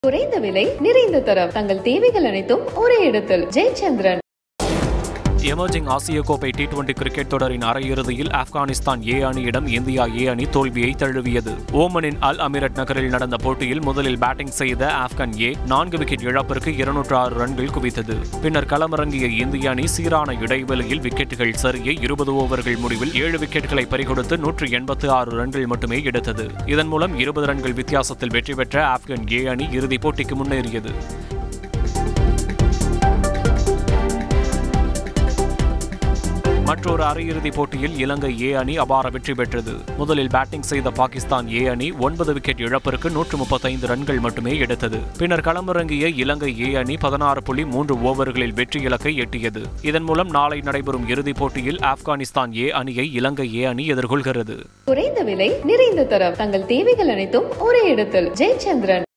குறைந்த விலை நிறைந்த தரம் தங்கள் தேவைகள் அனைத்தும் ஒரே இடத்தில் ஜெயச்சந்திரன் எமர்ஜிங் ஆசிய கோப்பை டி டுவெண்டி கிரிக்கெட் தொடரின் அரையிறுதியில் ஆப்கானிஸ்தான் ஏ அணியிடம் இந்தியா ஏ அணி தோல்வியை தழுவியது ஓமனின் அல் அமீரட் நகரில் நடந்த போட்டியில் முதலில் பேட்டிங் செய்த ஆப்கான் ஏ நான்கு விக்கெட் இழப்பிற்கு இருநூற்று ஆறு ரன்கள் குவித்தது பின்னர் களமிறங்கிய இந்திய அணி சீரான இடைவெளியில் விக்கெட்டுகள் சரிய இருபது ஓவர்கள் முடிவில் ஏழு விக்கெட்டுகளை பறிகொடுத்து நூற்று எண்பத்து ஆறு ரன்கள் மட்டுமே எடுத்தது இதன் மூலம் இருபது ரன்கள் வித்தியாசத்தில் வெற்றி பெற்ற ஆப்கான் ஏ அணி இறுதிப் போட்டிக்கு முன்னேறியது மற்றொரு அரையிறுதிப் போட்டியில் இலங்கை ஏ அணி அபார வெற்றி பெற்றது முதலில் பேட்டிங் செய்த பாகிஸ்தான் ஏ அணி ஒன்பது விக்கெட் இழப்பிற்கு நூற்று முப்பத்தைந்து ரன்கள் மட்டுமே எடுத்தது பின்னர் களமிறங்கிய இலங்கை ஏ அணி பதினாறு புள்ளி மூன்று ஓவர்களில் வெற்றி இலக்கை எட்டியது இதன் மூலம் நாளை நடைபெறும் இறுதிப் போட்டியில் ஆப்கானிஸ்தான் ஏ அணியை இலங்கை ஏ அணி எதிர்கொள்கிறது குறைந்த விலை நிறைந்த தரம் தங்கள் தேவைகள் அனைத்தும் ஒரே இடத்தில் ஜெயச்சந்திரன்